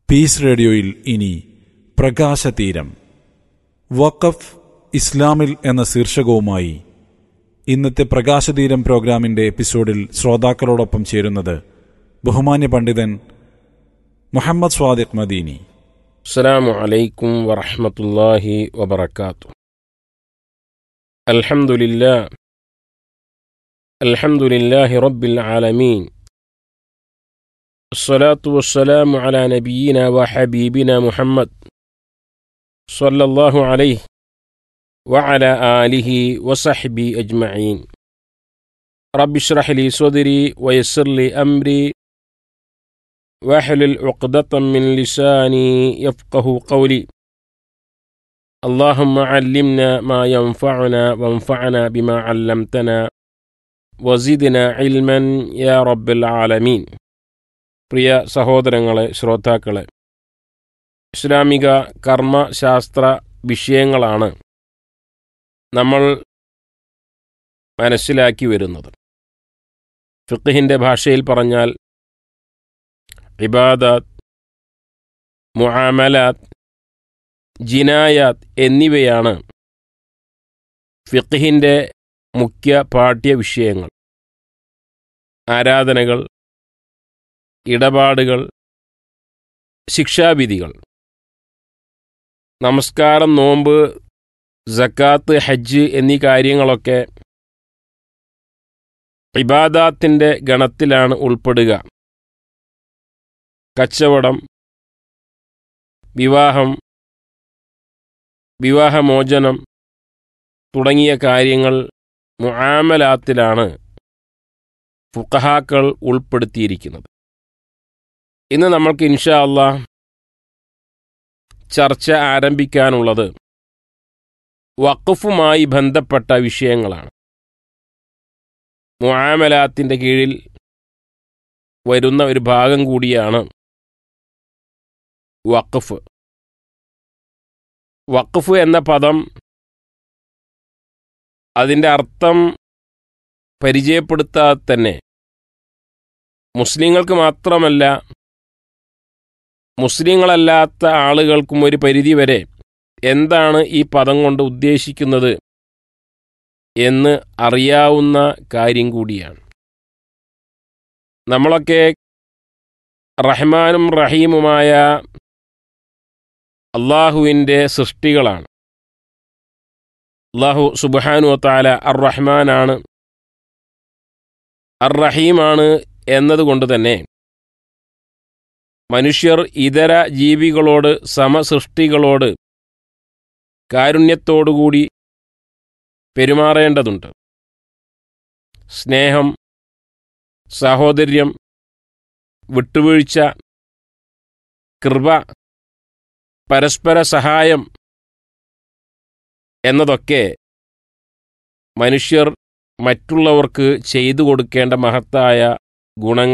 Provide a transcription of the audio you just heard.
piece റേഡിയോയിൽ ഇനി പ്രകാശതീരം വഖഫ് ഇസ്ലാമിൽ എന്ന ശീർഷകവുമായി ഇന്നത്തെ പ്രകാശതീരം പ്രോഗ്രാമിന്റെ എപ്പിസോഡിൽ ശ്രോതാക്കളോടൊപ്പം ചേരുന്നത് ബഹുമാന്യ പണ്ഡിതൻ മുഹമ്മദ് സ്വാദിഖ് മദീനി السلام عليكم ورحمة الله وبركاته الحمد لله الحمد لله رب العالمين الصلاة والسلام على نبينا وحبيبنا محمد صلى الله عليه وعلى آله وصحبه أجمعين رب اشرح لي صدري ويسر لي أمري واحلل عقدة من لساني يفقه قولي اللهم علمنا ما ينفعنا وانفعنا بما علمتنا وزدنا علما يا رب العالمين പ്രിയ സഹോദരങ്ങളെ ശ്രോതാക്കളെ ഇസ്ലാമിക കർമ്മശാസ്ത്ര വിഷയങ്ങളാണ് നമ്മൾ മനസ്സിലാക്കി വരുന്നത് ഫിഖിൻ്റെ ഭാഷയിൽ പറഞ്ഞാൽ ഇബാദാത്ത് മുആമലാത്ത് ജിനായാത്ത് എന്നിവയാണ് ഫിഖിൻ്റെ മുഖ്യ പാഠ്യ വിഷയങ്ങൾ ആരാധനകൾ ഇടപാടുകൾ ശിക്ഷാവിധികൾ നമസ്കാരം നോമ്പ് സക്കാത്ത് ഹജ്ജ് എന്നീ കാര്യങ്ങളൊക്കെ ഇബാദാത്തിൻ്റെ ഗണത്തിലാണ് ഉൾപ്പെടുക കച്ചവടം വിവാഹം വിവാഹമോചനം തുടങ്ങിയ കാര്യങ്ങൾ മുആമലാത്തിലാണ് ഫുഖഹാക്കൾ ഉൾപ്പെടുത്തിയിരിക്കുന്നത് ഇന്ന് നമ്മൾക്ക് ഇൻഷാ അള്ളാ ചർച്ച ആരംഭിക്കാനുള്ളത് വഖഫുമായി ബന്ധപ്പെട്ട വിഷയങ്ങളാണ് മുആമലാത്തിൻ്റെ കീഴിൽ വരുന്ന ഒരു ഭാഗം കൂടിയാണ് വഖഫ് വഖഫ് എന്ന പദം അതിൻ്റെ അർത്ഥം പരിചയപ്പെടുത്താതെ തന്നെ മുസ്ലിങ്ങൾക്ക് മാത്രമല്ല മുസ്ലിങ്ങളല്ലാത്ത ആളുകൾക്കും ഒരു പരിധി വരെ എന്താണ് ഈ പദം കൊണ്ട് ഉദ്ദേശിക്കുന്നത് എന്ന് അറിയാവുന്ന കാര്യം കൂടിയാണ് നമ്മളൊക്കെ റഹ്മാനും റഹീമുമായ അള്ളാഹുവിൻ്റെ സൃഷ്ടികളാണ് അള്ളാഹു സുബാനു താല അർ റഹ്മാനാണ് അർ റഹീമാണ് എന്നതുകൊണ്ട് തന്നെ മനുഷ്യർ ഇതര ജീവികളോട് സമസൃഷ്ടികളോട് കാരുണ്യത്തോടുകൂടി പെരുമാറേണ്ടതുണ്ട് സ്നേഹം സഹോദര്യം വിട്ടുവീഴ്ച കൃപ പരസ്പര സഹായം എന്നതൊക്കെ മനുഷ്യർ മറ്റുള്ളവർക്ക് ചെയ്തു കൊടുക്കേണ്ട മഹത്തായ ഗുണങ്ങൾ